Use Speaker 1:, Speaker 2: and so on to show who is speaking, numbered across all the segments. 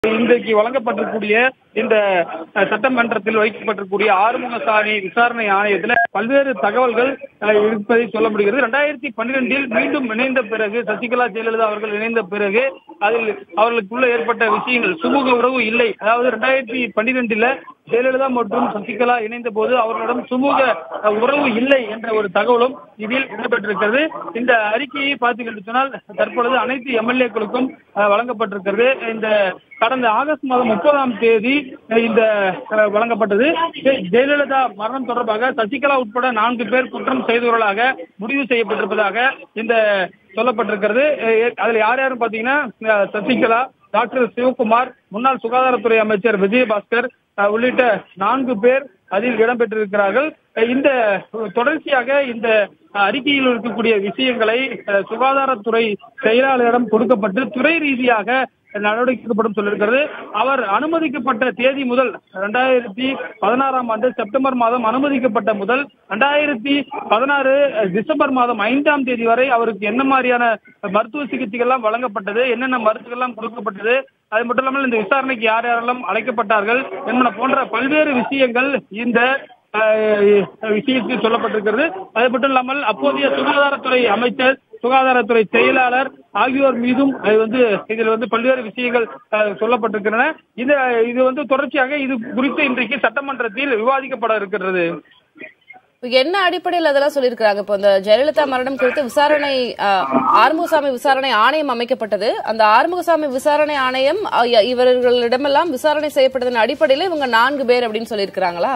Speaker 1: இன்றைக்கு வழங்கப்பட்டிருக்கூடிய இந்த அஹ், சட்டமன்றத்தில் வைக்கப்பட்டிருக்கூடிய ஆறுமுகசாமி விசாரணை ஆணையத்தில் பல்வேறு தகவல்கள் அஹ், இருப்பதை சொல்ல முடிகிறது ரெண்டாயிரத்தி பன்னிரெண்டில் மீண்டும் இணைந்த பிறகு சசிகலா ஜெயலலிதா அவர்கள் இணைந்த பிறகு அதில் அவர்களுக்குள்ள ஏற்பட்ட விஷயங்கள் சுமூக உறவு இல்லை அதாவது ரெண்டாயிரத்தி பன்னிரெண்டுல ஜெயலலிதா மற்றும் சசிகலா இணைந்த போது அவர்களிடம் சுமூக அஹ், உறவு இல்லை என்ற ஒரு தகவலும் இதில் இடம்பெற்றிருக்கிறது இந்த அறிக்கையை பார்த்தீங்கன்னு சொன்னால் தற்பொழுது அனைத்து எம்எல்ஏக்களுக்கும் வழங்கப்பட்டிருக்கிறது இந்த கடந்த ஆகஸ்ட் மாதம் முப்பதாம் தேதி அஹ், இந்த அஹ், வழங்கப்பட்டது ஜெ- ஜெயலலிதா மரணம் தொடர்பாக சசிகலா உட்பட நான்கு பேர் குற்றம் செய்தவர்களாக முடிவு செய்யப்பட்டிருப்பதாக இந்த சொல்லப்பட்டிருக்கிறது அஹ், அதுல யார் யாரும் பாத்தீங்கன்னா அஹ், சசிகலா டாக்டர் சிவகுமார் முன்னாள் சுகாதாரத்துறை அமைச்சர் விஜயபாஸ்கர் அஹ், உள்ளிட்ட நான்கு பேர் அதில் இடம்பெற்றிருக்கிறார்கள் அஹ், இந்த தொடர்ச்சியாக இந்த அஹ், அறிக்கையில் இருக்கக்கூடிய விஷயங்களை அஹ், சுகாதாரத்துறை செயலாளரிடம் கொடுக்கப்பட்டு துறை ரீதியாக நடவடிக்கை எடுக்கப்படும் சொல்லியிருக்கிறது அவர் அனுமதிக்கப்பட்ட தேதி முதல் ரெண்டாயிரத்தி பதினாறாம் ஆண்டு செப்டம்பர் மாதம் அனுமதிக்கப்பட்ட முதல் ரெண்டாயிரத்தி பதினாறு டிசம்பர் மாதம் ஐந்தாம் தேதி வரை அவருக்கு என்ன மாதிரியான மருத்துவ சிகிச்சைகள் எல்லாம் வழங்கப்பட்டது என்னென்ன மருந்துகள் எல்லாம் கொடுக்கப்பட்டது அது மட்டும் இல்லாமல் இந்த விசாரணைக்கு யார் யாரெல்லாம் அழைக்கப்பட்டார்கள் என்பன போன்ற பல்வேறு விஷயங்கள் இந்த அஹ், விஷயத்தில் சொல்லப்பட்டிருக்கிறது அது மட்டும் இல்லாமல் அப்போதைய சுகாதாரத்துறை அமைச்சர் சுகாதாரத்துறை செயலாளர் ஆகியோர் மீதும் அது வந்து இதில் வந்து பல்வேறு விஷயங்கள் அஹ், சொல்லப்பட்டிருக்கின்றன இந்த இது வந்து தொடர்ச்சியாக இது குறித்து இன்றைக்கு சட்டமன்றத்தில் விவாதிக்கப்பட இருக்கிறது
Speaker 2: இப்ப என்ன அடிப்படையில் அதெல்லாம் சொல்லியிருக்காங்க இப்போ இந்த ஜெயலலிதா மரணம் குறித்து விசாரணை ஆஹ், ஆறுமுகசாமி விசாரணை ஆணையம் அமைக்கப்பட்டது அந்த ஆறுமுகசாமி விசாரணை ஆணையம் அஹ், இவர்களிடமெல்லாம் விசாரணை செய்யப்பட்டதன் அடிப்படையில் இவங்க நான்கு பேர் அப்படின்னு சொல்லியிருக்கிறாங்களா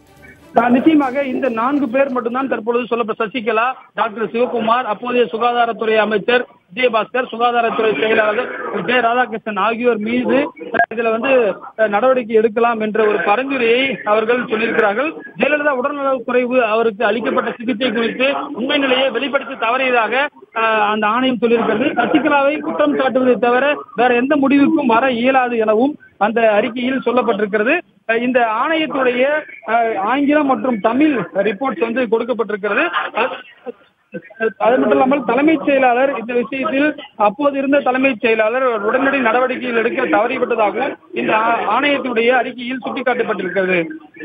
Speaker 1: ஆஹ் நிச்சயமாக இந்த நான்கு பேர் மட்டும்தான் தற்பொழுது சொல்லப்பட்ட சசிகலா டாக்டர் சிவகுமார் அப்போதைய சுகாதாரத்துறை அமைச்சர் விஜயபாஸ்கர் சுகாதாரத்துறை செயலாளர் ஜெய ராதாகிருஷ்ணன் ஆகியோர் மீது இதுல வந்து அஹ், நடவடிக்கை எடுக்கலாம் என்ற ஒரு பரிந்துரையை அவர்கள் சொல்லியிருக்கிறார்கள் ஜெயலலிதா உடல்நலக் குறைவு அவருக்கு அளிக்கப்பட்ட சிகிச்சை குறித்து உண்மை நிலையை வெளிப்படுத்த தவறியதாக அஹ், அந்த ஆணையம் சொல்லியிருக்கிறது சசிகலாவை குற்றம் சாட்டுவதை தவிர வேற எந்த முடிவுக்கும் வர இயலாது எனவும் அந்த அறிக்கையில் சொல்லப்பட்டிருக்கிறது அஹ் இந்த ஆணையத்துடைய அஹ், ஆங்கிலம் மற்றும் தமிழ் ரிப்போர்ட்ஸ் வந்து கொடுக்கப்பட்டிருக்கிறது அது- அது மட்டும் இல்லாமல் தலைமைச் செயலாளர் இந்த விஷயத்தில் அப்போது இருந்த தலைமைச் செயலாளர் உடனடி நடவடிக்கைகள் எடுக்க தவறிவிட்டதாகவும் இந்த ஆ- ஆணையத்துடைய அறிக்கையில் சுட்டிக்காட்டப்பட்டிருக்கிறது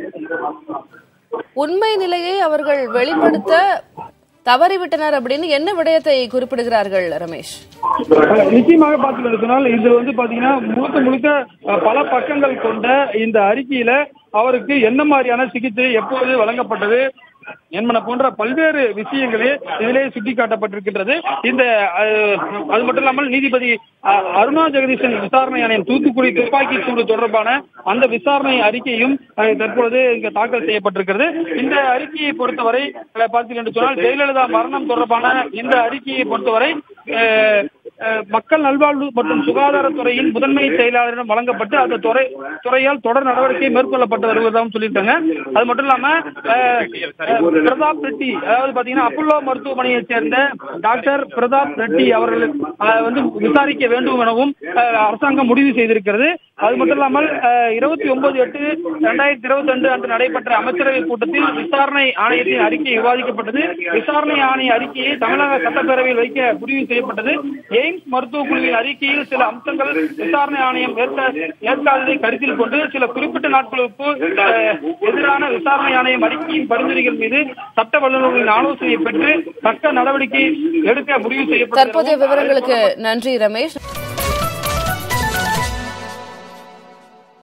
Speaker 2: உண்மை நிலையை அவர்கள் வெளிப்படுத்த தவறிவிட்டனர் அப்படின்னு என்ன விடயத்தை குறிப்பிடுகிறார்கள் ரமேஷ்
Speaker 1: நிச்சயமாக பார்த்தீங்கன்னு சொன்னால் இது வந்து பாத்தீங்கன்னா முழுக்க முழுக்க அஹ், பல பக்கங்கள் கொண்ட இந்த அறிக்கையில அவருக்கு என்ன மாதிரியான சிகிச்சை எப்போது வழங்கப்பட்டது என்பன போன்ற பல்வேறு விஷயங்களே இதிலே சுட்டிக்காட்டப்பட்டிருக்கின்றது இந்த அஹ், அது மட்டும் இல்லாமல் நீதிபதி அஹ், அருணா ஜெகதீசன் விசாரணை ஆணையம் தூத்துக்குடி துப்பாக்கி சூடு தொடர்பான அந்த விசாரணை அறிக்கையும் அஹ், தற்பொழுது இங்க தாக்கல் செய்யப்பட்டிருக்கிறது இந்த அறிக்கையை பொறுத்தவரை அஹ், பார்த்தீங்கன்னு சொன்னால் ஜெயலலிதா மரணம் தொடர்பான இந்த அறிக்கையை பொறுத்தவரை அஹ், அஹ், மக்கள் நல்வாழ்வு மற்றும் சுகாதாரத்துறையின் முதன்மை செயலாளரிடம் வழங்கப்பட்டு அந்த துறை துறையால் தொடர் நடவடிக்கை மேற்கொள்ளப்பட்டு வருவதாகவும் சொல்லியிருக்காங்க அது மட்டும் இல்லாம அஹ், அஹ், பிரதாப் ரெட்டி அதாவது பாத்தீங்கன்னா அப்பல்லோ மருத்துவமனையைச் சேர்ந்த டாக்டர் பிரதாப் ரெட்டி அவர்கள் அஹ், வந்து விசாரிக்க வேண்டும் எனவும் அஹ், அரசாங்கம் முடிவு செய்திருக்கிறது அது மட்டும் இல்லாமல் இருபத்தி ஒன்பது எட்டு ரெண்டாயிரத்தி இருபத்தி ரெண்டு அன்று நடைபெற்ற அமைச்சரவை கூட்டத்தில் விசாரணை ஆணையத்தின் அறிக்கை விவாதிக்கப்பட்டது விசாரணை ஆணைய அறிக்கையை தமிழக சட்டப்பேரவையில் வைக்க முடிவு செய்யப்பட்டது எய்ம்ஸ் மருத்துவக் குழுவின் அறிக்கையில் சில அம்சங்கள் விசாரணை ஆணையம் ஏற்க ஏற்காததை கருத்தில் கொண்டு சில குறிப்பிட்ட நாட்களுக்கு அஹ், எதிரான விசாரணை ஆணையம் அறிக்கையின் பரிந்துரைகள் மீது சட்ட வல்லுநர்களின் ஆலோசனையை பெற்று தக்க நடவடிக்கை எடுக்க முடிவு செய்யப்பட்டது
Speaker 2: தற்போதைய விவரங்களுக்கு நன்றி ரமேஷ்